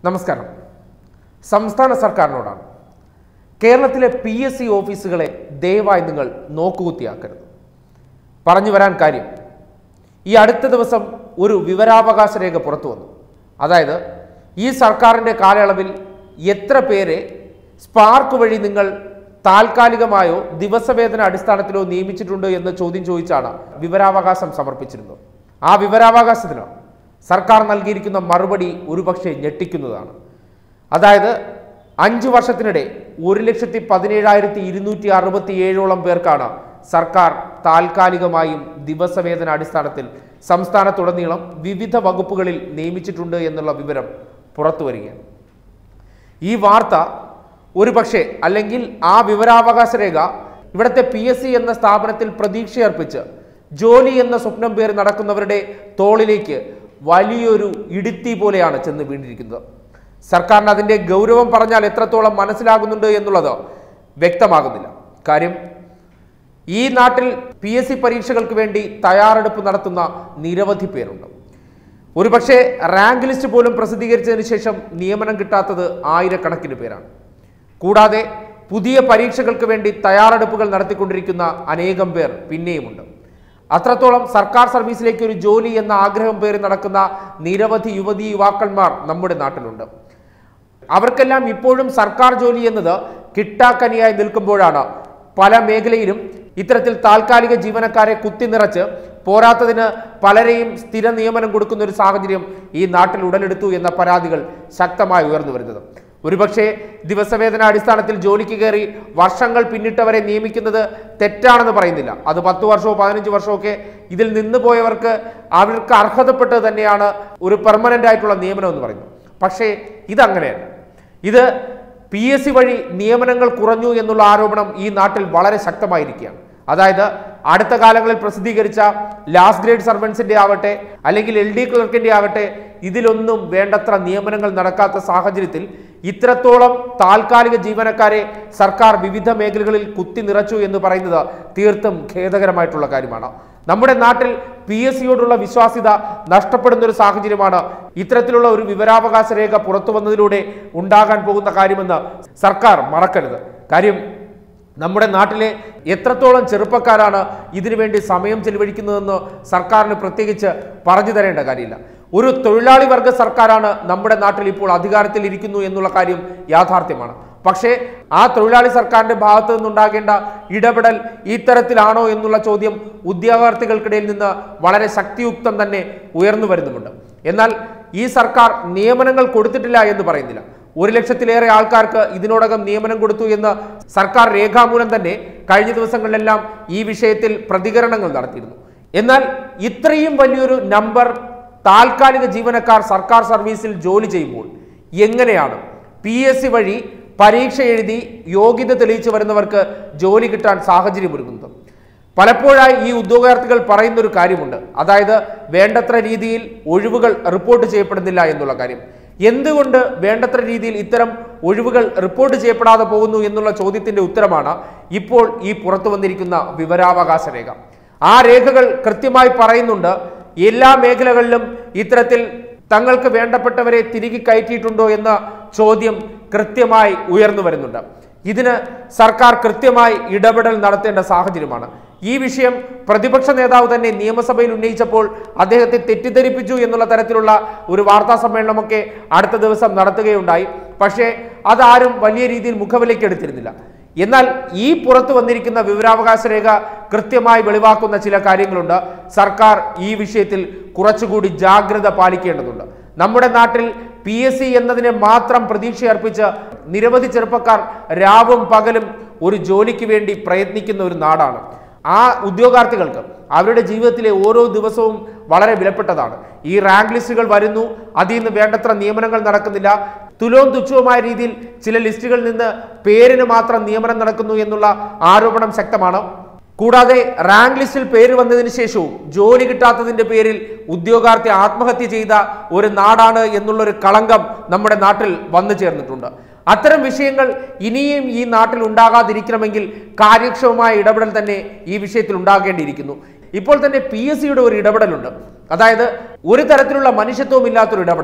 നമസ്കാരം സംസ്ഥാന സർക്കാരിനോടാണ് കേരളത്തിലെ പി എസ് സി ഓഫീസുകളെ ദയവായി നിങ്ങൾ നോക്കുകുത്തിയാക്കരുത് പറഞ്ഞു വരാൻ കാര്യം ഈ അടുത്ത ദിവസം ഒരു വിവരാവകാശ രേഖ പുറത്തു വന്നു അതായത് ഈ സർക്കാരിൻ്റെ കാലയളവിൽ എത്ര പേരെ സ്പാർക്ക് വഴി നിങ്ങൾ താൽക്കാലികമായോ ദിവസവേതന അടിസ്ഥാനത്തിലോ നിയമിച്ചിട്ടുണ്ട് എന്ന് ചോദ്യം ചോദിച്ചാണ് വിവരാവകാശം സമർപ്പിച്ചിരുന്നത് ആ വിവരാവകാശത്തിന് സർക്കാർ നൽകിയിരിക്കുന്ന മറുപടി ഒരുപക്ഷെ ഞെട്ടിക്കുന്നതാണ് അതായത് അഞ്ച് വർഷത്തിനിടെ ഒരു ലക്ഷത്തി പതിനേഴായിരത്തി ഇരുന്നൂറ്റി അറുപത്തി ഏഴോളം പേർക്കാണ് സർക്കാർ താൽക്കാലികമായും ദിവസവേതന അടിസ്ഥാനത്തിൽ സംസ്ഥാനത്തുടനീളം വിവിധ വകുപ്പുകളിൽ നിയമിച്ചിട്ടുണ്ട് എന്നുള്ള വിവരം പുറത്തു വരികയാണ് ഈ വാർത്ത ഒരുപക്ഷെ അല്ലെങ്കിൽ ആ വിവരാവകാശ രേഖ ഇവിടുത്തെ പി എസ് സി എന്ന സ്ഥാപനത്തിൽ പ്രതീക്ഷയർപ്പിച്ച് ജോലി എന്ന സ്വപ്നം പേര് നടക്കുന്നവരുടെ തോളിലേക്ക് വലിയൊരു ഇടുത്തി പോലെയാണ് ചെന്ന് വീണിരിക്കുന്നത് സർക്കാരിന് അതിൻ്റെ ഗൗരവം പറഞ്ഞാൽ എത്രത്തോളം മനസ്സിലാകുന്നുണ്ട് എന്നുള്ളത് വ്യക്തമാകുന്നില്ല കാര്യം ഈ നാട്ടിൽ പി എസ് സി പരീക്ഷകൾക്ക് വേണ്ടി തയ്യാറെടുപ്പ് നടത്തുന്ന നിരവധി പേരുണ്ട് ഒരുപക്ഷെ റാങ്ക് ലിസ്റ്റ് പോലും പ്രസിദ്ധീകരിച്ചതിന് ശേഷം നിയമനം കിട്ടാത്തത് ആയിരക്കണക്കിന് പേരാണ് കൂടാതെ പുതിയ പരീക്ഷകൾക്ക് വേണ്ടി തയ്യാറെടുപ്പുകൾ നടത്തിക്കൊണ്ടിരിക്കുന്ന അനേകം പേർ പിന്നെയുമുണ്ട് അത്രത്തോളം സർക്കാർ സർവീസിലേക്ക് ഒരു ജോലി എന്ന ആഗ്രഹം പേര് നടക്കുന്ന നിരവധി യുവതി യുവാക്കന്മാർ നമ്മുടെ നാട്ടിലുണ്ട് അവർക്കെല്ലാം ഇപ്പോഴും സർക്കാർ ജോലി എന്നത് കിട്ടാക്കനിയായി നിൽക്കുമ്പോഴാണ് പല മേഖലയിലും ഇത്തരത്തിൽ താൽക്കാലിക ജീവനക്കാരെ കുത്തി നിറച്ച് പോരാത്തതിന് പലരെയും സ്ഥിര നിയമനം കൊടുക്കുന്ന ഒരു സാഹചര്യം ഈ നാട്ടിൽ ഉടലെടുത്തു എന്ന പരാതികൾ ശക്തമായി ഉയർന്നു വരുന്നത് ഒരുപക്ഷെ ദിവസവേതന അടിസ്ഥാനത്തിൽ ജോലിക്ക് കയറി വർഷങ്ങൾ പിന്നിട്ടവരെ നിയമിക്കുന്നത് തെറ്റാണെന്ന് പറയുന്നില്ല അത് പത്ത് വർഷമോ പതിനഞ്ച് വർഷമോ ഒക്കെ ഇതിൽ നിന്ന് പോയവർക്ക് അവർക്ക് അർഹതപ്പെട്ടത് തന്നെയാണ് ഒരു പെർമനന്റ് ആയിട്ടുള്ള നിയമനം എന്ന് പറയുന്നത് പക്ഷേ ഇതങ്ങനെയല്ല ഇത് പി എസ് സി വഴി നിയമനങ്ങൾ കുറഞ്ഞു എന്നുള്ള ആരോപണം ഈ നാട്ടിൽ വളരെ ശക്തമായിരിക്കുകയാണ് അതായത് അടുത്ത കാലങ്ങളിൽ പ്രസിദ്ധീകരിച്ച ലാസ്റ്റ് ഗ്രേഡ് സർവൻസിന്റെ ആവട്ടെ അല്ലെങ്കിൽ എൽ ഡി ക്ലർക്കിന്റെ ആവട്ടെ ഇതിലൊന്നും വേണ്ടത്ര നിയമനങ്ങൾ നടക്കാത്ത സാഹചര്യത്തിൽ ഇത്രത്തോളം താൽക്കാലിക ജീവനക്കാരെ സർക്കാർ വിവിധ മേഖലകളിൽ കുത്തി നിറച്ചു എന്ന് പറയുന്നത് തീർത്തും ഖേദകരമായിട്ടുള്ള കാര്യമാണ് നമ്മുടെ നാട്ടിൽ പി എസ് സിയോടുള്ള വിശ്വാസ്യത നഷ്ടപ്പെടുന്ന ഒരു സാഹചര്യമാണ് ഇത്തരത്തിലുള്ള ഒരു വിവരാവകാശ രേഖ പുറത്തു വന്നതിലൂടെ ഉണ്ടാകാൻ പോകുന്ന കാര്യമെന്ന് സർക്കാർ മറക്കരുത് കാര്യം നമ്മുടെ നാട്ടിലെ എത്രത്തോളം ചെറുപ്പക്കാരാണ് ഇതിനുവേണ്ടി സമയം ചെലവഴിക്കുന്നതെന്ന് സർക്കാരിന് പ്രത്യേകിച്ച് പറഞ്ഞു തരേണ്ട കാര്യമില്ല ഒരു തൊഴിലാളി വർഗ സർക്കാരാണ് നമ്മുടെ നാട്ടിൽ ഇപ്പോൾ അധികാരത്തിൽ ഇരിക്കുന്നു എന്നുള്ള കാര്യം യാഥാർത്ഥ്യമാണ് പക്ഷേ ആ തൊഴിലാളി സർക്കാരിന്റെ ഭാഗത്തു നിന്നുണ്ടാകേണ്ട ഇടപെടൽ ഇത്തരത്തിലാണോ എന്നുള്ള ചോദ്യം ഉദ്യോഗാർത്ഥികൾക്കിടയിൽ നിന്ന് വളരെ ശക്തിയുക്തം തന്നെ ഉയർന്നു വരുന്നുമുണ്ട് എന്നാൽ ഈ സർക്കാർ നിയമനങ്ങൾ കൊടുത്തിട്ടില്ല എന്ന് പറയുന്നില്ല ഒരു ലക്ഷത്തിലേറെ ആൾക്കാർക്ക് ഇതിനോടകം നിയമനം കൊടുത്തു എന്ന് സർക്കാർ രേഖാമൂലം തന്നെ കഴിഞ്ഞ ദിവസങ്ങളിലെല്ലാം ഈ വിഷയത്തിൽ പ്രതികരണങ്ങൾ നടത്തിയിരുന്നു എന്നാൽ ഇത്രയും വലിയൊരു നമ്പർ താൽക്കാലിക ജീവനക്കാർ സർക്കാർ സർവീസിൽ ജോലി ചെയ്യുമ്പോൾ എങ്ങനെയാണ് പി എസ് സി വഴി പരീക്ഷ എഴുതി യോഗ്യത തെളിയിച്ചു വരുന്നവർക്ക് ജോലി കിട്ടാൻ സാഹചര്യമൊരുങ്ങുന്നത് പലപ്പോഴായി ഈ ഉദ്യോഗാർത്ഥികൾ പറയുന്ന ഒരു കാര്യമുണ്ട് അതായത് വേണ്ടത്ര രീതിയിൽ ഒഴിവുകൾ റിപ്പോർട്ട് ചെയ്യപ്പെടുന്നില്ല എന്നുള്ള കാര്യം എന്തുകൊണ്ട് വേണ്ടത്ര രീതിയിൽ ഇത്തരം ഒഴിവുകൾ റിപ്പോർട്ട് ചെയ്യപ്പെടാതെ പോകുന്നു എന്നുള്ള ചോദ്യത്തിന്റെ ഉത്തരമാണ് ഇപ്പോൾ ഈ പുറത്തു വന്നിരിക്കുന്ന വിവരാവകാശ രേഖ ആ രേഖകൾ കൃത്യമായി പറയുന്നുണ്ട് എല്ലാ മേഖലകളിലും ഇത്തരത്തിൽ തങ്ങൾക്ക് വേണ്ടപ്പെട്ടവരെ തിരികെ കയറ്റിയിട്ടുണ്ടോ എന്ന ചോദ്യം കൃത്യമായി ഉയർന്നു വരുന്നുണ്ട് ഇതിന് സർക്കാർ കൃത്യമായി ഇടപെടൽ നടത്തേണ്ട സാഹചര്യമാണ് ഈ വിഷയം പ്രതിപക്ഷ നേതാവ് തന്നെ നിയമസഭയിൽ ഉന്നയിച്ചപ്പോൾ അദ്ദേഹത്തെ തെറ്റിദ്ധരിപ്പിച്ചു എന്നുള്ള തരത്തിലുള്ള ഒരു വാർത്താ സമ്മേളനമൊക്കെ അടുത്ത ദിവസം നടത്തുകയുണ്ടായി പക്ഷേ അതാരും വലിയ രീതിയിൽ മുഖവിലേക്ക് എടുത്തിരുന്നില്ല എന്നാൽ ഈ പുറത്തു വന്നിരിക്കുന്ന വിവരാവകാശ രേഖ കൃത്യമായി വെളിവാക്കുന്ന ചില കാര്യങ്ങളുണ്ട് സർക്കാർ ഈ വിഷയത്തിൽ കുറച്ചുകൂടി ജാഗ്രത പാലിക്കേണ്ടതുണ്ട് നമ്മുടെ നാട്ടിൽ പി എസ് സി എന്നതിനെ മാത്രം പ്രതീക്ഷയർപ്പിച്ച് നിരവധി ചെറുപ്പക്കാർ രാവും പകലും ഒരു ജോലിക്ക് വേണ്ടി പ്രയത്നിക്കുന്ന ഒരു നാടാണ് ആ ഉദ്യോഗാർത്ഥികൾക്ക് അവരുടെ ജീവിതത്തിലെ ഓരോ ദിവസവും വളരെ വിലപ്പെട്ടതാണ് ഈ റാങ്ക് ലിസ്റ്റുകൾ വരുന്നു അതിൽ നിന്ന് വേണ്ടത്ര നിയമനങ്ങൾ നടക്കുന്നില്ല തുലവും തുച്ഛവുമായ രീതിയിൽ ചില ലിസ്റ്റുകളിൽ നിന്ന് പേരിന് മാത്രം നിയമനം നടക്കുന്നു എന്നുള്ള ആരോപണം ശക്തമാണ് കൂടാതെ റാങ്ക് ലിസ്റ്റിൽ പേര് വന്നതിന് ശേഷവും ജോലി കിട്ടാത്തതിന്റെ പേരിൽ ഉദ്യോഗാർത്ഥി ആത്മഹത്യ ചെയ്ത ഒരു നാടാണ് എന്നുള്ളൊരു കളങ്കം നമ്മുടെ നാട്ടിൽ വന്നു ചേർന്നിട്ടുണ്ട് അത്തരം വിഷയങ്ങൾ ഇനിയും ഈ നാട്ടിൽ ഉണ്ടാകാതിരിക്കണമെങ്കിൽ കാര്യക്ഷമമായ ഇടപെടൽ തന്നെ ഈ വിഷയത്തിൽ ഉണ്ടാകേണ്ടിയിരിക്കുന്നു ഇപ്പോൾ തന്നെ പി എസ് സിയുടെ ഒരു ഇടപെടലുണ്ട് അതായത് ഒരു തരത്തിലുള്ള മനുഷ്യത്വവും ഇല്ലാത്തൊരു ഇടപെടൽ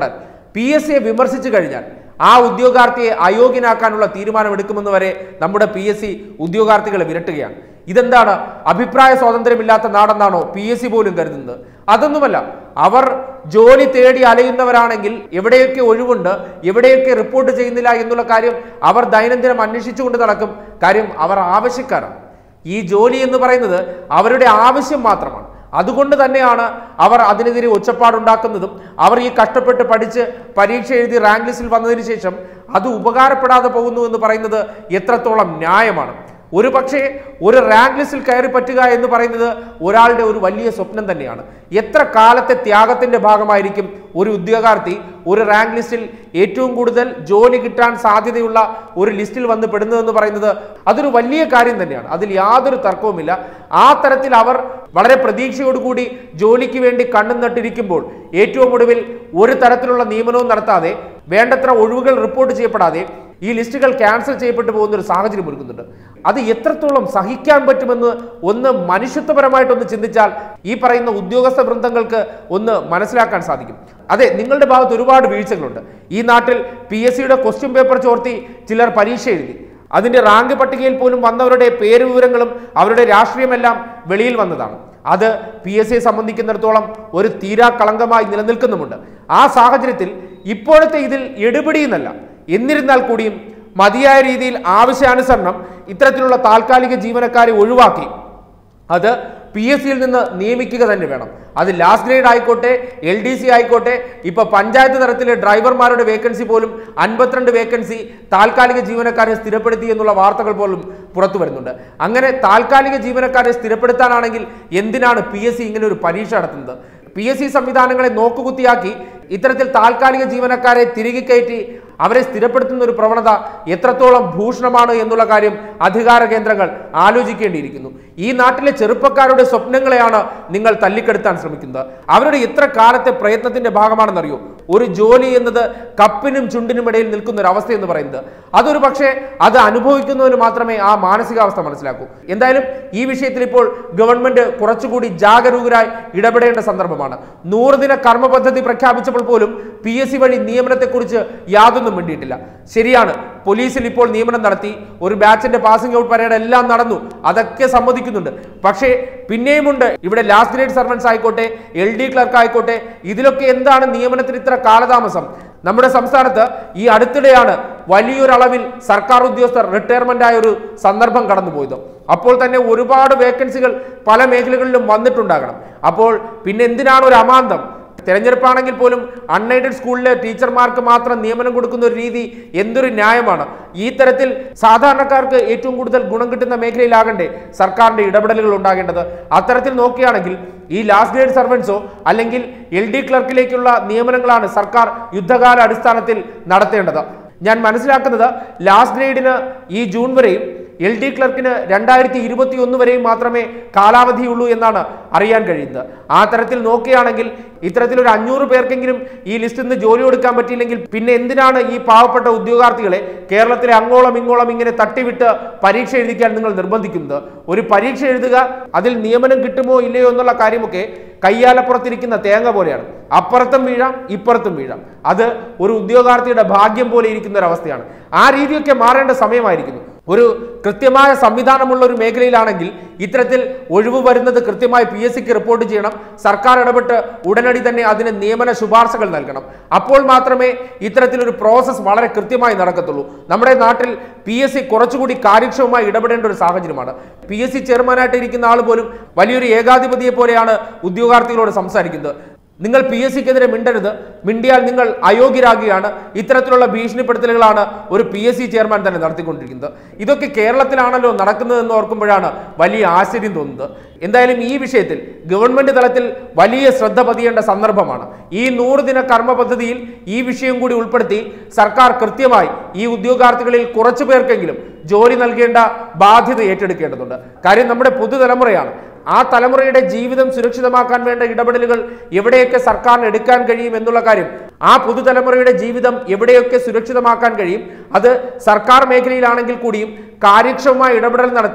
പി എസ് സിയെ വിമർശിച്ചു കഴിഞ്ഞാൽ ആ ഉദ്യോഗാർത്ഥിയെ അയോഗ്യനാക്കാനുള്ള തീരുമാനമെടുക്കുമെന്ന് വരെ നമ്മുടെ പി എസ് സി ഉദ്യോഗാർത്ഥികളെ വിരട്ടുകയാണ് ഇതെന്താണ് അഭിപ്രായ സ്വാതന്ത്ര്യമില്ലാത്ത നാടെന്നാണോ പി എസ് സി പോലും കരുതുന്നത് അതൊന്നുമല്ല അവർ ജോലി തേടി അലയുന്നവരാണെങ്കിൽ എവിടെയൊക്കെ ഒഴിവുണ്ട് എവിടെയൊക്കെ റിപ്പോർട്ട് ചെയ്യുന്നില്ല എന്നുള്ള കാര്യം അവർ ദൈനംദിനം അന്വേഷിച്ചുകൊണ്ട് നടക്കും കാര്യം അവർ ആവശ്യക്കാരാണ് ഈ ജോലി എന്ന് പറയുന്നത് അവരുടെ ആവശ്യം മാത്രമാണ് അതുകൊണ്ട് തന്നെയാണ് അവർ അതിനെതിരെ ഒച്ചപ്പാടുണ്ടാക്കുന്നതും അവർ ഈ കഷ്ടപ്പെട്ട് പഠിച്ച് പരീക്ഷ എഴുതി റാങ്ക് ലിസ്റ്റിൽ വന്നതിന് ശേഷം അത് ഉപകാരപ്പെടാതെ പോകുന്നു എന്ന് പറയുന്നത് എത്രത്തോളം ന്യായമാണ് ഒരു പക്ഷേ ഒരു റാങ്ക് ലിസ്റ്റിൽ കയറി പറ്റുക എന്ന് പറയുന്നത് ഒരാളുടെ ഒരു വലിയ സ്വപ്നം തന്നെയാണ് എത്ര കാലത്തെ ത്യാഗത്തിന്റെ ഭാഗമായിരിക്കും ഒരു ഉദ്യോഗാർത്ഥി ഒരു റാങ്ക് ലിസ്റ്റിൽ ഏറ്റവും കൂടുതൽ ജോലി കിട്ടാൻ സാധ്യതയുള്ള ഒരു ലിസ്റ്റിൽ വന്ന് പെടുന്നതെന്ന് പറയുന്നത് അതൊരു വലിയ കാര്യം തന്നെയാണ് അതിൽ യാതൊരു തർക്കവുമില്ല ആ തരത്തിൽ അവർ വളരെ പ്രതീക്ഷയോടുകൂടി ജോലിക്ക് വേണ്ടി കണ്ണും നട്ടിരിക്കുമ്പോൾ ഏറ്റവും ഒടുവിൽ ഒരു തരത്തിലുള്ള നിയമനവും നടത്താതെ വേണ്ടത്ര ഒഴിവുകൾ റിപ്പോർട്ട് ചെയ്യപ്പെടാതെ ഈ ലിസ്റ്റുകൾ ക്യാൻസൽ ചെയ്യപ്പെട്ടു പോകുന്ന ഒരു സാഹചര്യം ഒരുക്കുന്നുണ്ട് അത് എത്രത്തോളം സഹിക്കാൻ പറ്റുമെന്ന് ഒന്ന് മനുഷ്യത്വപരമായിട്ടൊന്ന് ചിന്തിച്ചാൽ ഈ പറയുന്ന ഉദ്യോഗസ്ഥ വൃന്ദങ്ങൾക്ക് ഒന്ന് മനസ്സിലാക്കാൻ സാധിക്കും അതെ നിങ്ങളുടെ ഭാഗത്ത് ഒരുപാട് വീഴ്ചകളുണ്ട് ഈ നാട്ടിൽ പി എസ് സിയുടെ ക്വസ്റ്റ്യൻ പേപ്പർ ചോർത്തി ചിലർ പരീക്ഷ എഴുതി അതിന്റെ റാങ്ക് പട്ടികയിൽ പോലും വന്നവരുടെ പേര് വിവരങ്ങളും അവരുടെ രാഷ്ട്രീയമെല്ലാം വെളിയിൽ വന്നതാണ് അത് പി എസ് സിയെ സംബന്ധിക്കുന്നിടത്തോളം ഒരു തീരാ കളങ്കമായി നിലനിൽക്കുന്നുമുണ്ട് ആ സാഹചര്യത്തിൽ ഇപ്പോഴത്തെ ഇതിൽ എടുപിടിയെന്നല്ല എന്നിരുന്നാൽ കൂടിയും മതിയായ രീതിയിൽ ആവശ്യാനുസരണം ഇത്തരത്തിലുള്ള താൽക്കാലിക ജീവനക്കാരെ ഒഴിവാക്കി അത് പി എസ് സിയിൽ നിന്ന് നിയമിക്കുക തന്നെ വേണം അത് ലാസ്റ്റ് ഗ്രേഡ് ആയിക്കോട്ടെ എൽ ഡി സി ആയിക്കോട്ടെ ഇപ്പൊ പഞ്ചായത്ത് തലത്തിലെ ഡ്രൈവർമാരുടെ വേക്കൻസി പോലും അൻപത്തിരണ്ട് വേക്കൻസി താൽക്കാലിക ജീവനക്കാരെ സ്ഥിരപ്പെടുത്തി എന്നുള്ള വാർത്തകൾ പോലും പുറത്തു വരുന്നുണ്ട് അങ്ങനെ താൽക്കാലിക ജീവനക്കാരെ സ്ഥിരപ്പെടുത്താനാണെങ്കിൽ എന്തിനാണ് പി എസ് സി ഇങ്ങനെ ഒരു പരീക്ഷ നടത്തുന്നത് പി എസ് സി സംവിധാനങ്ങളെ നോക്കുകുത്തിയാക്കി ഇത്തരത്തിൽ താൽക്കാലിക ജീവനക്കാരെ തിരികെ കയറ്റി അവരെ സ്ഥിരപ്പെടുത്തുന്ന ഒരു പ്രവണത എത്രത്തോളം ഭൂഷണമാണ് എന്നുള്ള കാര്യം അധികാര കേന്ദ്രങ്ങൾ ആലോചിക്കേണ്ടിയിരിക്കുന്നു ഈ നാട്ടിലെ ചെറുപ്പക്കാരുടെ സ്വപ്നങ്ങളെയാണ് നിങ്ങൾ തല്ലിക്കെടുത്താൻ ശ്രമിക്കുന്നത് അവരുടെ എത്ര കാലത്തെ പ്രയത്നത്തിന്റെ ഭാഗമാണെന്നറിയോ ഒരു ജോലി എന്നത് കപ്പിനും ചുണ്ടിനും ഇടയിൽ നിൽക്കുന്ന ഒരു അവസ്ഥ എന്ന് പറയുന്നത് അതൊരു പക്ഷേ അത് അനുഭവിക്കുന്നവന് മാത്രമേ ആ മാനസികാവസ്ഥ മനസ്സിലാക്കൂ എന്തായാലും ഈ വിഷയത്തിൽ ഇപ്പോൾ ഗവൺമെന്റ് കുറച്ചുകൂടി ജാഗരൂകരായി ഇടപെടേണ്ട സന്ദർഭമാണ് നൂറ് ദിന കർമ്മ പദ്ധതി പ്രഖ്യാപിച്ചപ്പോൾ പോലും പി എസ് സി വഴി നിയമനത്തെക്കുറിച്ച് യാതൊന്നും വേണ്ടിയിട്ടില്ല ശരിയാണ് പോലീസിൽ ഇപ്പോൾ നിയമനം നടത്തി ഒരു ബാച്ചിന്റെ പാസിംഗ് ഔട്ട് പരേഡ് എല്ലാം നടന്നു അതൊക്കെ സമ്മതിക്കുന്നുണ്ട് പക്ഷേ പിന്നെയുമുണ്ട് ഇവിടെ ലാസ്റ്റ് ഗ്രേഡ് സർവൻസ് ആയിക്കോട്ടെ എൽ ഡി ക്ലർക്ക് ആയിക്കോട്ടെ ഇതിലൊക്കെ എന്താണ് നിയമനത്തിന് ഇത്ര കാലതാമസം നമ്മുടെ സംസ്ഥാനത്ത് ഈ അടുത്തിടെയാണ് വലിയൊരളവിൽ സർക്കാർ ഉദ്യോഗസ്ഥർ റിട്ടയർമെന്റ് ആയ ഒരു സന്ദർഭം കടന്നുപോയത് അപ്പോൾ തന്നെ ഒരുപാട് വേക്കൻസികൾ പല മേഖലകളിലും വന്നിട്ടുണ്ടാകണം അപ്പോൾ പിന്നെ എന്തിനാണ് ഒരു അമാന്തം തെരഞ്ഞെടുപ്പാണെങ്കിൽ പോലും അൺഎയ്ഡഡ് സ്കൂളിലെ ടീച്ചർമാർക്ക് മാത്രം നിയമനം കൊടുക്കുന്ന ഒരു രീതി എന്തൊരു ന്യായമാണ് ഈ തരത്തിൽ സാധാരണക്കാർക്ക് ഏറ്റവും കൂടുതൽ ഗുണം കിട്ടുന്ന മേഖലയിലാകണ്ടേ സർക്കാരിന്റെ ഇടപെടലുകൾ ഉണ്ടാകേണ്ടത് അത്തരത്തിൽ നോക്കുകയാണെങ്കിൽ ഈ ലാസ്റ്റ് ഗ്രേഡ് സർവൻസോ അല്ലെങ്കിൽ എൽ ഡി ക്ലർക്കിലേക്കുള്ള നിയമനങ്ങളാണ് സർക്കാർ യുദ്ധകാല അടിസ്ഥാനത്തിൽ നടത്തേണ്ടത് ഞാൻ മനസ്സിലാക്കുന്നത് ലാസ്റ്റ് ഗ്രേഡിന് ഈ ജൂൺ വരെയും എൽ ഡി ക്ലർക്കിന് രണ്ടായിരത്തി ഇരുപത്തി ഒന്ന് വരെയും മാത്രമേ കാലാവധിയുള്ളൂ എന്നാണ് അറിയാൻ കഴിയുന്നത് ആ തരത്തിൽ നോക്കുകയാണെങ്കിൽ ഇത്തരത്തിലൊരു അഞ്ഞൂറ് പേർക്കെങ്കിലും ഈ ലിസ്റ്റിൽ നിന്ന് ജോലി കൊടുക്കാൻ പറ്റിയില്ലെങ്കിൽ പിന്നെ എന്തിനാണ് ഈ പാവപ്പെട്ട ഉദ്യോഗാർത്ഥികളെ കേരളത്തിലെ അങ്ങോളം ഇങ്ങോളം ഇങ്ങനെ തട്ടിവിട്ട് പരീക്ഷ എഴുതിക്കാൻ നിങ്ങൾ നിർബന്ധിക്കുന്നത് ഒരു പരീക്ഷ എഴുതുക അതിൽ നിയമനം കിട്ടുമോ ഇല്ലയോ എന്നുള്ള കാര്യമൊക്കെ കയ്യാലപ്പുറത്തിരിക്കുന്ന തേങ്ങ പോലെയാണ് അപ്പുറത്തും വീഴാം ഇപ്പുറത്തും വീഴാം അത് ഒരു ഉദ്യോഗാർത്ഥിയുടെ ഭാഗ്യം പോലെ ഇരിക്കുന്ന ഒരു അവസ്ഥയാണ് ആ രീതിയൊക്കെ മാറേണ്ട സമയമായിരിക്കുന്നു ഒരു കൃത്യമായ സംവിധാനമുള്ള ഒരു മേഖലയിലാണെങ്കിൽ ഇത്തരത്തിൽ ഒഴിവ് വരുന്നത് കൃത്യമായി പി എസ് സിക്ക് റിപ്പോർട്ട് ചെയ്യണം സർക്കാർ ഇടപെട്ട് ഉടനടി തന്നെ അതിന് നിയമന ശുപാർശകൾ നൽകണം അപ്പോൾ മാത്രമേ ഇത്തരത്തിലൊരു പ്രോസസ്സ് വളരെ കൃത്യമായി നടക്കത്തുള്ളൂ നമ്മുടെ നാട്ടിൽ പി എസ് സി കുറച്ചുകൂടി കാര്യക്ഷമമായി ഇടപെടേണ്ട ഒരു സാഹചര്യമാണ് പി എസ് സി ചെയർമാനായിട്ട് ഇരിക്കുന്ന ആൾ പോലും വലിയൊരു ഏകാധിപതിയെ പോലെയാണ് ഉദ്യോഗാർത്ഥികളോട് സംസാരിക്കുന്നത് നിങ്ങൾ പി എസ് സിക്കെതിരെ മിണ്ടരുത് മിണ്ടിയാൽ നിങ്ങൾ അയോഗ്യരാകുകയാണ് ഇത്തരത്തിലുള്ള ഭീഷണിപ്പെടുത്തലുകളാണ് ഒരു പി എസ് സി ചെയർമാൻ തന്നെ നടത്തിക്കൊണ്ടിരിക്കുന്നത് ഇതൊക്കെ കേരളത്തിലാണല്ലോ നടക്കുന്നതെന്ന് ഓർക്കുമ്പോഴാണ് വലിയ ആശ്ചര്യം തോന്നുന്നത് എന്തായാലും ഈ വിഷയത്തിൽ ഗവൺമെന്റ് തലത്തിൽ വലിയ ശ്രദ്ധ പതിയേണ്ട സന്ദർഭമാണ് ഈ നൂറ് ദിന കർമ്മ പദ്ധതിയിൽ ഈ വിഷയം കൂടി ഉൾപ്പെടുത്തി സർക്കാർ കൃത്യമായി ഈ ഉദ്യോഗാർത്ഥികളിൽ കുറച്ചു പേർക്കെങ്കിലും ജോലി നൽകേണ്ട ബാധ്യത ഏറ്റെടുക്കേണ്ടതുണ്ട് കാര്യം നമ്മുടെ പുതുതലമുറയാണ് ആ തലമുറയുടെ ജീവിതം സുരക്ഷിതമാക്കാൻ വേണ്ട ഇടപെടലുകൾ എവിടെയൊക്കെ സർക്കാരിന് എടുക്കാൻ കഴിയും എന്നുള്ള കാര്യം ആ പുതുതലമുറയുടെ ജീവിതം എവിടെയൊക്കെ സുരക്ഷിതമാക്കാൻ കഴിയും അത് സർക്കാർ മേഖലയിലാണെങ്കിൽ കൂടിയും കാര്യക്ഷമമായ ഇടപെടൽ നടത്തി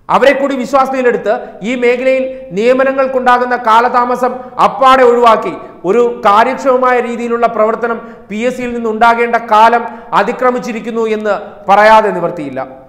അവരെ കൂടി വിശ്വാസത്തിലെടുത്ത് ഈ മേഖലയിൽ നിയമനങ്ങൾക്കുണ്ടാകുന്ന കാലതാമസം അപ്പാടെ ഒഴിവാക്കി ഒരു കാര്യക്ഷമമായ രീതിയിലുള്ള പ്രവർത്തനം പി എസ് സിയിൽ നിന്നുണ്ടാകേണ്ട കാലം അതിക്രമിച്ചിരിക്കുന്നു എന്ന് പറയാതെ നിവർത്തിയില്ല